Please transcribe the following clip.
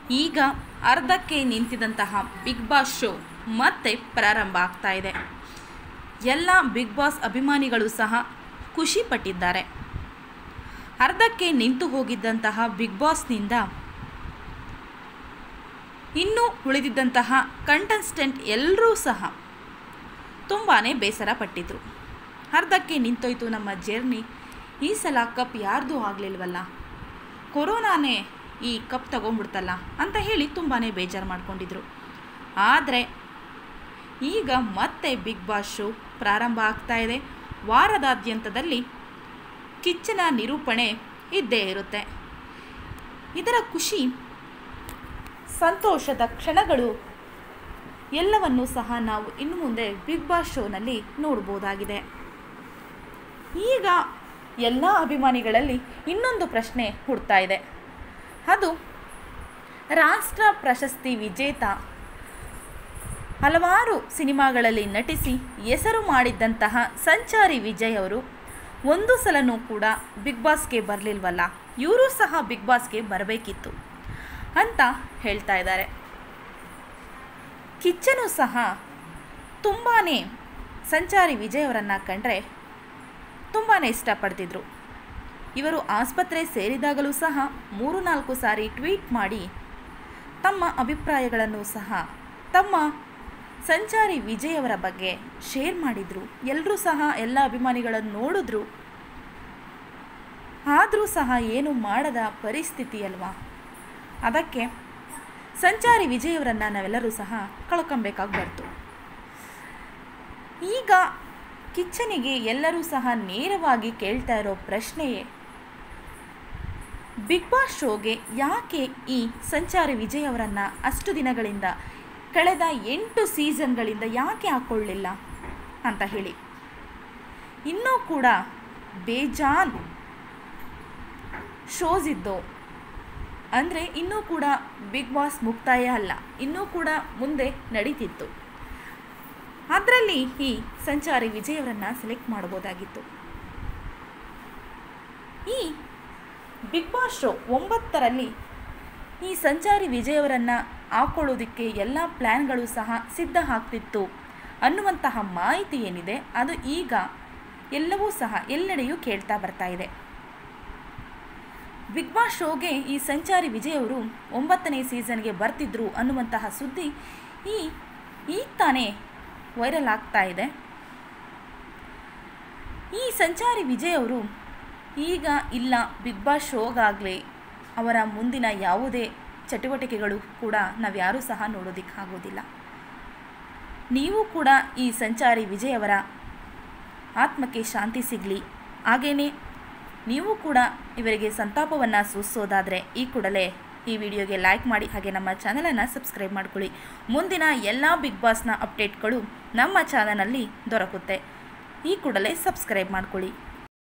ಈಗ ಅರ್ಧಕ್ಕೆ ನಿಂತಿದ್ದಂತಹ big boss show ಮತ್ತೆ ಪ್ರಾರಂಭ ಆಗ್ತಾ ಇದೆ ಎಲ್ಲ ಬಿಗ್ ಬಾಸ್ ಅಭಿಮಾನಿಗಳು ಸಹ ಖುಷಿ ಪಟ್ಟಿದ್ದಾರೆ ಅರ್ಧಕ್ಕೆ ನಿಂತು ಹೋಗಿದ್ದಂತಹ ಬಿಗ್ ಬಾಸ್ನಿಂದ ಇನ್ನೂ ಉಳಿದಿದ್ದಂತಹ ಕಂಟೆಸ್ಟೆಂಟ್ ಎಲ್ಲರೂ ಸಹ ತುಂಬಾ ಬೇಸರ ಪಟ್ಟಿದ್ರು ಅರ್ಧಕ್ಕೆ ನಿಂತೋಯ್ತು ನಮ್ಮ ಜರ್ನಿ ಈ ಸಲ ಕಪ್ ಯಾರ್ದು ಆಗಲಿಲ್ವಲ್ಲ ಕೊರೋನಾನೇ ಈ ಕಪ್ ತಗೊಂಡ್ಬಿಡ್ತಲ್ಲ ಅಂತ ಹೇಳಿ ತುಂಬಾ ಬೇಜಾರು ಮಾಡ್ಕೊಂಡಿದ್ರು ಆದರೆ ಈಗ ಮತ್ತೆ ಬಿಗ್ ಬಾಸ್ ಶೋ ಪ್ರಾರಂಭ ಆಗ್ತಾ ಇದೆ ವಾರದಾದ್ಯಂತದಲ್ಲಿ ಕಿಚ್ಚನ ನಿರೂಪಣೆ ಇದ್ದೇ ಇರುತ್ತೆ ಇದರ ಖುಷಿ ಸಂತೋಷದ ಕ್ಷಣಗಳು ಎಲ್ಲವನ್ನೂ ಸಹ ನಾವು ಇನ್ನು ಮುಂದೆ ಬಿಗ್ ಬಾಸ್ ಶೋನಲ್ಲಿ ನೋಡ್ಬೋದಾಗಿದೆ ಈಗ ಎಲ್ಲ ಅಭಿಮಾನಿಗಳಲ್ಲಿ ಇನ್ನೊಂದು ಪ್ರಶ್ನೆ ಹುಡ್ತಾ ಇದೆ ಅದು ರಾಷ್ಟ್ರ ಪ್ರಶಸ್ತಿ ವಿಜೇತ ಹಲವಾರು ಸಿನಿಮಾಗಳಲ್ಲಿ ನಟಿಸಿ ಹೆಸರು ಮಾಡಿದ್ದಂತಹ ಸಂಚಾರಿ ವಿಜಯ್ ಅವರು ಒಂದು ಸಲನೂ ಕೂಡ ಬಿಗ್ ಬಾಸ್ಗೆ ಬರಲಿಲ್ವಲ್ಲ ಇವರು ಸಹ ಬಿಗ್ ಬಾಸ್ಗೆ ಬರಬೇಕಿತ್ತು ಅಂತ ಹೇಳ್ತಾ ಇದ್ದಾರೆ ಕಿಚ್ಚನು ಸಹ ತುಂಬಾ ಸಂಚಾರಿ ವಿಜಯ್ ಅವರನ್ನು ಕಂಡ್ರೆ ತುಂಬಾ ಇಷ್ಟಪಡ್ತಿದ್ರು ಇವರು ಆಸ್ಪತ್ರೆ ಸೇರಿದಾಗಲೂ ಸಹ ಮೂರು ನಾಲ್ಕು ಸಾರಿ ಟ್ವೀಟ್ ಮಾಡಿ ತಮ್ಮ ಅಭಿಪ್ರಾಯಗಳನ್ನು ಸಹ ತಮ್ಮ ಸಂಚಾರಿ ವಿಜಯ್ ಅವರ ಬಗ್ಗೆ ಶೇರ್ ಮಾಡಿದರು ಎಲ್ಲರೂ ಸಹ ಎಲ್ಲ ಅಭಿಮಾನಿಗಳನ್ನು ನೋಡಿದ್ರು ಆದರೂ ಸಹ ಏನು ಮಾಡದ ಪರಿಸ್ಥಿತಿ ಅಲ್ವಾ ಅದಕ್ಕೆ ಸಂಚಾರಿ ವಿಜಯವರನ್ನು ನಾವೆಲ್ಲರೂ ಸಹ ಕಳ್ಕೊಬೇಕಾಗಿ ಬರ್ತು ಈಗ ಕಿಚ್ಚನಿಗೆ ಎಲ್ಲರೂ ಸಹ ನೇರವಾಗಿ ಕೇಳ್ತಾ ಇರೋ ಪ್ರಶ್ನೆಯೇ ಬಿಗ್ ಬಾಸ್ ಶೋಗೆ ಯಾಕೆ ಈ ಸಂಚಾರಿ ವಿಜಯ್ ಅವರನ್ನು ಅಷ್ಟು ದಿನಗಳಿಂದ ಕಳೆದ ಎಂಟು ಸೀಸನ್ಗಳಿಂದ ಯಾಕೆ ಹಾಕ್ಕೊಳ್ಳಿಲ್ಲ ಅಂತ ಹೇಳಿ ಇನ್ನೂ ಕೂಡ ಬೇಜಾನ್ ಶೋಸ್ ಇದ್ದೋ ಅಂದರೆ ಇನ್ನೂ ಕೂಡ ಬಿಗ್ ಬಾಸ್ ಮುಕ್ತಾಯ ಅಲ್ಲ ಇನ್ನೂ ಕೂಡ ಮುಂದೆ ನಡೀತಿತ್ತು ಅದರಲ್ಲಿ ಈ ಸಂಚಾರಿ ವಿಜಯವರನ್ನು ಸೆಲೆಕ್ಟ್ ಮಾಡ್ಬೋದಾಗಿತ್ತು ಈ ಬಿಗ್ ಬಾಸ್ ಶೋ ಒಂಬತ್ತರಲ್ಲಿ ಈ ಸಂಚಾರಿ ವಿಜಯವರನ್ನು ಹಾಕೊಳ್ಳೋದಕ್ಕೆ ಎಲ್ಲ ಪ್ಲ್ಯಾನ್ಗಳು ಸಹ ಸಿದ್ಧ ಆಗ್ತಿತ್ತು ಅನ್ನುವಂತಹ ಮಾಹಿತಿ ಏನಿದೆ ಅದು ಈಗ ಎಲ್ಲವೂ ಸಹ ಎಲ್ಲೆಡೆಯೂ ಕೇಳ್ತಾ ಬರ್ತಾ ಇದೆ ಬಿಗ್ ಬಾಸ್ ಶೋಗೆ ಈ ಸಂಚಾರಿ ವಿಜಯ್ ಅವರು ಒಂಬತ್ತನೇ ಸೀಸನ್ಗೆ ಬರ್ತಿದ್ರು ಅನ್ನುವಂತಹ ಸುದ್ದಿ ಈ ಈಗ ತಾನೇ ವೈರಲ್ ಆಗ್ತಾ ಇದೆ ಈ ಸಂಚಾರಿ ವಿಜಯ್ ಅವರು ಈಗ ಇಲ್ಲ ಬಿಗ್ ಬಾಸ್ ಶೋಗಾಗಲಿ ಅವರ ಮುಂದಿನ ಯಾವುದೇ ಚಟುವಟಿಕೆಗಳು ಕೂಡ ನಾವು ಯಾರೂ ಸಹ ನೋಡೋದಕ್ಕಾಗೋದಿಲ್ಲ ನೀವು ಕೂಡ ಈ ಸಂಚಾರಿ ವಿಜಯ್ ಅವರ ಆತ್ಮಕ್ಕೆ ಶಾಂತಿ ಸಿಗಲಿ ಹಾಗೆಯೇ ನೀವು ಕೂಡ ಇವರಿಗೆ ಸಂತಾಪವನ್ನು ಸೂಚಿಸೋದಾದರೆ ಈ ಕೂಡಲೇ ಈ ವಿಡಿಯೋಗೆ ಲೈಕ್ ಮಾಡಿ ಹಾಗೆ ನಮ್ಮ ಚಾನಲನ್ನು ಸಬ್ಸ್ಕ್ರೈಬ್ ಮಾಡ್ಕೊಳ್ಳಿ ಮುಂದಿನ ಎಲ್ಲ ಬಿಗ್ ಬಾಸ್ನ ಅಪ್ಡೇಟ್ಗಳು ನಮ್ಮ ಚಾನಲಲ್ಲಿ ದೊರಕುತ್ತೆ ಈ ಕೂಡಲೇ ಸಬ್ಸ್ಕ್ರೈಬ್ ಮಾಡ್ಕೊಳ್ಳಿ